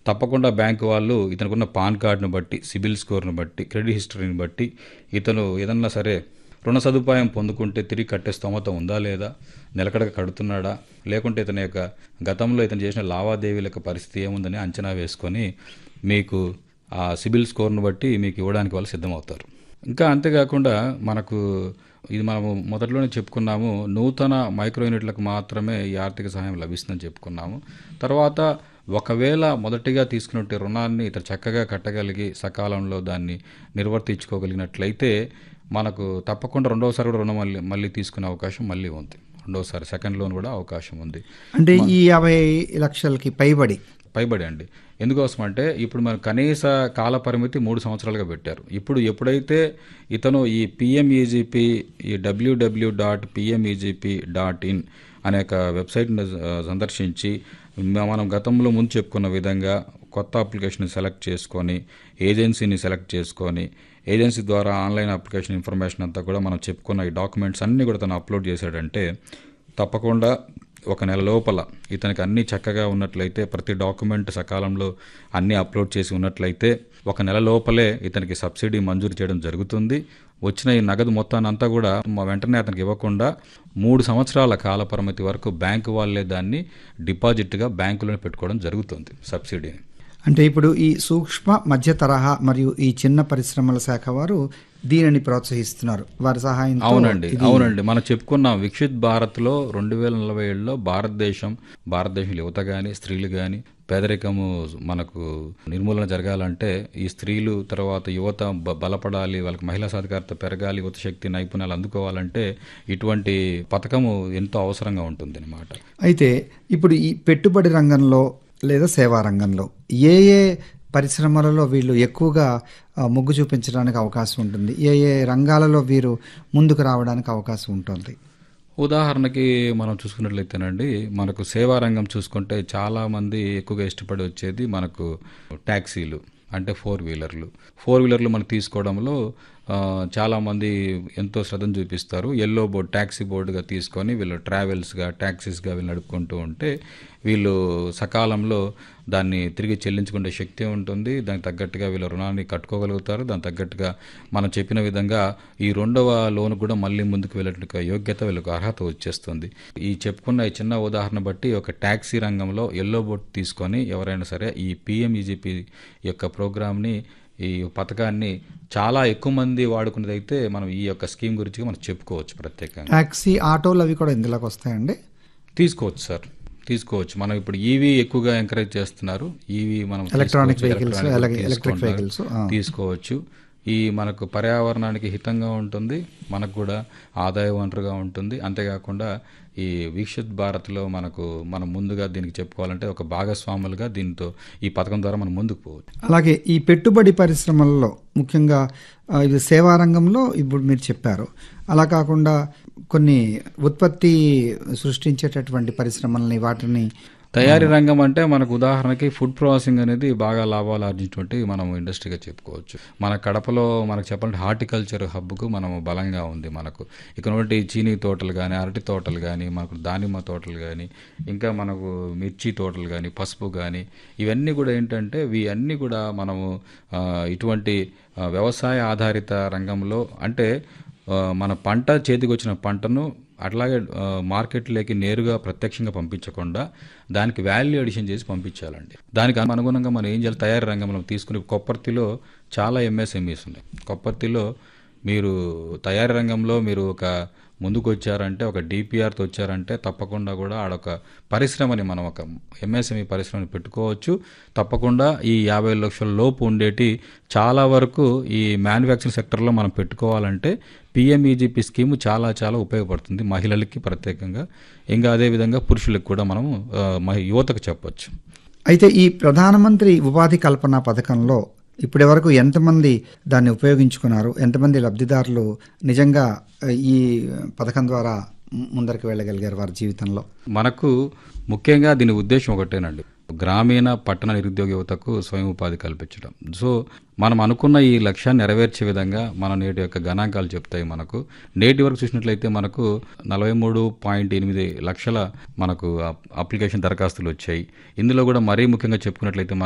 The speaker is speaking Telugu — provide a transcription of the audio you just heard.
తప్పకుండా బ్యాంకు వాళ్ళు ఇతనికి ఉన్న పాన్ కార్డును బట్టి సిబిల్ స్కోర్ను బట్టి క్రెడిట్ హిస్టరీని బట్టి ఇతను ఏదన్నా సరే రుణ సదుపాయం పొందుకుంటే తిరిగి కట్టే స్తోమత ఉందా లేదా నిలకడగా కడుతున్నాడా లేకుంటే ఇతని యొక్క గతంలో ఇతను చేసిన లావాదేవీల యొక్క పరిస్థితి ఏముందని అంచనా వేసుకొని మీకు ఆ సిబిల్ స్కోర్ను బట్టి మీకు ఇవ్వడానికి వాళ్ళు సిద్ధమవుతారు ఇంకా అంతేకాకుండా మనకు ఇది మనము మొదట్లోనే చెప్పుకున్నాము నూతన మైక్రో యూనిట్లకు మాత్రమే ఈ ఆర్థిక సహాయం లభిస్తుందని చెప్పుకున్నాము తర్వాత ఒకవేళ మొదటిగా తీసుకున్నట్టు రుణాన్ని ఇతను చక్కగా కట్టగలిగి సకాలంలో దాన్ని నిర్వర్తించుకోగలిగినట్లయితే మనకు తప్పకుండా రెండవసారి కూడా రుణం మళ్ళీ మళ్ళీ తీసుకునే అవకాశం మళ్ళీ ఉంది రెండవసారి సెకండ్ లోన్ కూడా అవకాశం ఉంది అంటే ఈ యాభై లక్షలకి పైబడి పైబడి అండి ఎందుకోసం అంటే ఇప్పుడు మన కనీస కాల పరిమితి మూడు సంవత్సరాలుగా పెట్టారు ఇప్పుడు ఎప్పుడైతే ఇతను ఈ పిఎంఈజీపీ ఈ WWW dot PMEGP dot in అనే ఒక వెబ్సైట్ని సందర్శించి మ- మనం గతంలో ముందు చెప్పుకున్న విధంగా కొత్త అప్లికేషన్ సెలెక్ట్ చేసుకొని ఏజెన్సీని సెలెక్ట్ చేసుకొని ఏజెన్సీ ద్వారా ఆన్లైన్ అప్లికేషన్ ఇన్ఫర్మేషన్ అంతా కూడా మనం చెప్పుకున్న ఈ డాక్యుమెంట్స్ అన్నీ కూడా తను అప్లోడ్ చేశాడంటే తప్పకుండా ఒక నెల లోపల ఇతనికి అన్నీ చక్కగా ఉన్నట్లయితే ప్రతి డాక్యుమెంట్ సకాలంలో అన్నీ అప్లోడ్ చేసి ఉన్నట్లయితే ఒక నెల లోపలే ఇతనికి సబ్సిడీ మంజూరు చేయడం జరుగుతుంది వచ్చిన ఈ నగదు మొత్తాన్ని అంతా కూడా మా వెంటనే అతనికి ఇవ్వకుండా మూడు సంవత్సరాల కాల పరిమితి వరకు బ్యాంకు వాళ్ళే దాన్ని డిపాజిట్గా బ్యాంకులోనే పెట్టుకోవడం జరుగుతుంది సబ్సిడీని అంటే ఇప్పుడు ఈ సూక్ష్మ మధ్య తరహా మరియు ఈ చిన్న పరిశ్రమల శాఖ వారు దీనిని ప్రోత్సహిస్తున్నారు వారి సహాయంతో అవునండి అవునండి మనం చెప్పుకున్నాం విక్షిత్ భారత్లో రెండు వేల నలభై ఏడులో భారతదేశం భారతదేశంలో యువత కానీ స్త్రీలు కానీ పేదరికము మనకు నిర్మూలన జరగాలంటే ఈ స్త్రీలు తర్వాత యువత బ- బలపడాలి వాళ్ళకి మహిళా సాధికారత పెరగాలి యువత శక్తి నైపుణ్యాలు అందుకోవాలంటే ఇటువంటి పథకము ఎంతో అవసరంగా ఉంటుంది అనమాట అయితే ఇప్పుడు ఈ పెట్టుబడి రంగంలో లేదా సేవా రంగంలో ఏ ఏ పరిశ్రమలలో వీళ్ళు ఎక్కువగా ఆ, మొగ్గు చూపించడానికి అవకాశం ఉంటుంది ఏ ఏ రంగాలలో వీరు ముందుకు రావడానికి అవకాశం ఉంటుంది ఉదాహరణకి మనం చూసుకున్నట్లయితేనండి మనకు సేవా రంగం చూసుకుంటే చాలా మంది ఎక్కువగా ఇష్టపడి వచ్చేది మనకు ట్యాక్సీలు అంటే ఫోర్ వీలర్లు ఫోర్ వీలర్లు మనం తీసుకోవడంలో ఆ, చాలా మంది ఎంతో శ్రద్ధను చూపిస్తారు ఎల్లో బోర్డ్ ట్యాక్సీ బోర్డుగా తీసుకొని వీళ్ళు ట్రావెల్స్గా ట్యాక్సీస్గా వీళ్ళు నడుపుకుంటూ ఉంటే వీళ్ళు సకాలంలో దాన్ని తిరిగి చెల్లించుకునే శక్తి ఉంటుంది దానికి తగ్గట్టుగా వీళ్ళ రుణాన్ని కట్టుకోగలుగుతారు దానికి తగ్గట్టుగా మనం చెప్పిన విధంగా ఈ రెండవ లోన్ కూడా మళ్ళీ ముందుకు వెళ్ళేట్టుగా యోగ్యత వీళ్ళకు అర్హత వచ్చేస్తుంది ఈ చెప్పుకున్న ఈ చిన్న ఉదాహరణ బట్టి ఒక ట్యాక్సీ రంగంలో ఎల్లో బోర్డ్ తీసుకొని ఎవరైనా సరే ఈ పిఎంఈజీపీ యొక్క ప్రోగ్రామ్ని ఈ పథకాన్ని చాలా ఎక్కువ మంది వాడుకునేదైతే మనం ఈ యొక్క స్కీమ్ గురించి మనం చెప్పుకోవచ్చు ప్రత్యేకంగా ట్యాక్సీ ఆటోలు అవి కూడా ఇందులోకి వస్తాయండి తీసుకోవచ్చు సార్ తీసుకోవచ్చు మనం ఇప్పుడు ఈవీ ఎక్కువగా ఎంకరేజ్ చేస్తున్నారు ఈవీ మనం ఎలక్ట్రానిక్ తీసుకోవచ్చు, వెహికల్స్, ఎలక్ట్రానిక్ అలాగే ఎలక్ట్రిక్ తీసుకుంటున్నారు. వెహికల్స్, ఆ. తీసుకోవచ్చు ఈ మనకు పర్యావరణానికి హితంగా ఉంటుంది మనకు కూడా ఆదాయ వనరుగా ఉంటుంది అంతేకాకుండా ఈ వీక్షిత్ భారత్లో మనకు మనం ముందుగా దీనికి చెప్పుకోవాలంటే ఒక భాగస్వాములుగా దీంతో ఈ పథకం ద్వారా మనం ముందుకు పోవచ్చు అలాగే ఈ పెట్టుబడి పరిశ్రమలలో ముఖ్యంగా ఆ, ఇది సేవా రంగంలో ఇప్పుడు మీరు చెప్పారు అలా కాకుండా కొన్ని ఉత్పత్తి సృష్టించేటటువంటి పరిశ్రమలని వాటిని తయారీ రంగం అంటే మనకు ఉదాహరణకి ఫుడ్ ప్రాసెసింగ్ అనేది బాగా లాభాలు ఆర్జించినటువంటి మనం ఇండస్ట్రీగా చెప్పుకోవచ్చు మన కడపలో మనకు చెప్పాలంటే హార్టికల్చర్ హబ్కు మనం బలంగా ఉంది మనకు ఇక్కడ చీనీ తోటలు కానీ అరటి తోటలు కానీ మనకు దానిమ్మ తోటలు కానీ ఇంకా మనకు మిర్చి తోటలు కానీ పసుపు కానీ ఇవన్నీ కూడా ఏంటంటే ఇవి అన్నీ కూడా మనము ఆ, ఇటువంటి ఆ, వ్యవసాయ ఆధారిత రంగంలో అంటే ఆ, మన పంట చేతికి వచ్చిన పంటను అట్లాగే ఆ, మార్కెట్లోకి నేరుగా ప్రత్యక్షంగా పంపించకుండా దానికి వాల్యూ అడిషన్ చేసి పంపించాలండి దానికి అనుగుణంగా మనం ఏం చేయాలి తయారీ రంగంలో తీసుకుని కొప్పర్తిలో చాలా ఎంఎస్ఎంఈస్ ఉన్నాయి కొప్పర్తిలో మీరు తయారీ రంగంలో మీరు ఒక ముందుకు వచ్చారంటే ఒక డిపిఆర్తో వచ్చారంటే తప్పకుండా కూడా ఆడొక పరిశ్రమని మనం ఒక ఎంఎస్ఎంఈ పరిశ్రమని పెట్టుకోవచ్చు తప్పకుండా ఈ యాభై లక్షల లోపు ఉండేటి చాలా వరకు ఈ మ్యానుఫ్యాక్చరింగ్ సెక్టర్లో మనం పెట్టుకోవాలంటే పిఎంఈజీపీ స్కీము చాలా చాలా ఉపయోగపడుతుంది మహిళలకి ప్రత్యేకంగా ఇంకా అదేవిధంగా పురుషులకు కూడా మనము ఆ, మహి- యువతకు చెప్పొచ్చు అయితే ఈ ప్రధానమంత్రి ఉపాధి కల్పన పథకంలో ఇప్పటి వరకు ఎంతమంది దాన్ని ఉపయోగించుకున్నారు ఎంతమంది లబ్ధిదారులు నిజంగా ఆ, ఈ పథకం ద్వారా ము- ముందరికి వెళ్ళగలిగారు వారి జీవితంలో మనకు ముఖ్యంగా దీని ఉద్దేశం ఒకటేనండి గ్రామీణ పట్టణ నిరుద్యోగ యువతకు స్వయం ఉపాధి కల్పించడం సో మనం అనుకున్న ఈ లక్ష్యాన్ని నెరవేర్చే విధంగా మన నేటి యొక్క గణాంకాలు చెప్తాయి మనకు నేటి వరకు చూసినట్లయితే మనకు నలభై మూడు పాయింట్ ఎనిమిది లక్షల మనకు అప్- అప్లికేషన్ దరఖాస్తులు వచ్చాయి ఇందులో కూడా మరీ ముఖ్యంగా చెప్పుకున్నట్లయితే